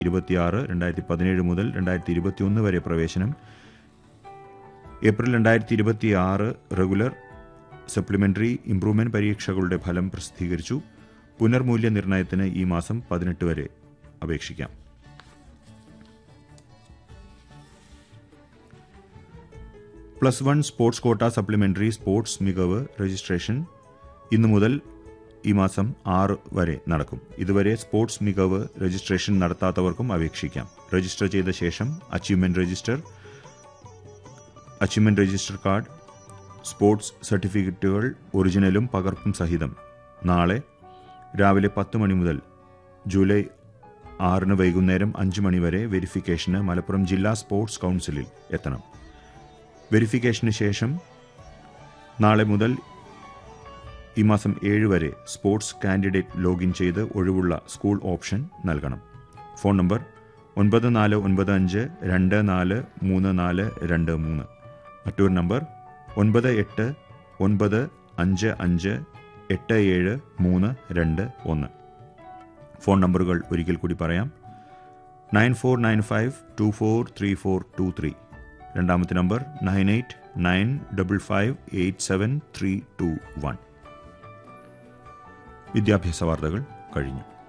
ഇരുപത്തിയാറ് രണ്ടായിരത്തി പതിനേഴ് മുതൽ രണ്ടായിരത്തി ഇരുപത്തിയൊന്ന് വരെ പ്രവേശനം ഏപ്രിൽ രണ്ടായിരത്തി ഇരുപത്തി ആറ് റെഗുലർ സപ്ലിമെന്ററി ഇംപ്രൂവ്മെന്റ് പരീക്ഷകളുടെ ഫലം പ്രസിദ്ധീകരിച്ചു പുനർമൂല്യനിർണ്ണയത്തിന് ഈ മാസം പതിനെട്ട് വരെ അപേക്ഷിക്കാം plus one sports quota supplementary sports മികവ് രജിസ്ട്രേഷൻ ഇന്നു മുതൽ ഈ മാസം ആറ് വരെ നടക്കും ഇതുവരെ സ്പോർട്സ് മികവ് രജിസ്ട്രേഷൻ നടത്താത്തവർക്കും അപേക്ഷിക്കാം രജിസ്റ്റർ ചെയ്ത ശേഷം achievement register achievement register card sports സർട്ടിഫിക്കറ്റുകൾ ഒറിജിനലും പകർപ്പും സഹിതം നാളെ രാവിലെ പത്ത് മണി മുതൽ ജൂലൈ ആറിന് വൈകുന്നേരം അഞ്ച് മണി വരെ വെരിഫിക്കേഷന് മലപ്പുറം ജില്ലാ സ്പോർട്സ് കൗൺസിലിൽ എത്തണം വെരിഫിക്കേഷന് ശേഷം നാളെ മുതൽ ഈ മാസം ഏഴ് വരെ സ്പോർട്സ് കാൻഡിഡേറ്റ് ലോഗിൻ ചെയ്ത് ഒഴിവുള്ള സ്കൂൾ ഓപ്ഷൻ നൽകണം ഫോൺ നമ്പർ ഒൻപത് നാല് ഒൻപത് അഞ്ച് രണ്ട് നാല് മൂന്ന് നാല് രണ്ട് മൂന്ന് മറ്റൊരു നമ്പർ ഒൻപത് എട്ട് ഒൻപത് അഞ്ച് അഞ്ച് എട്ട് ഏഴ് മൂന്ന് രണ്ട് ഒന്ന് ഫോൺ നമ്പറുകൾ ഒരിക്കൽ കൂടി പറയാം nine four nine five two four three four two three രണ്ടാമത്തെ നമ്പർ nine eight nine double five eight seven three two one വിദ്യാഭ്യാസ വാർത്തകൾ കഴിഞ്ഞു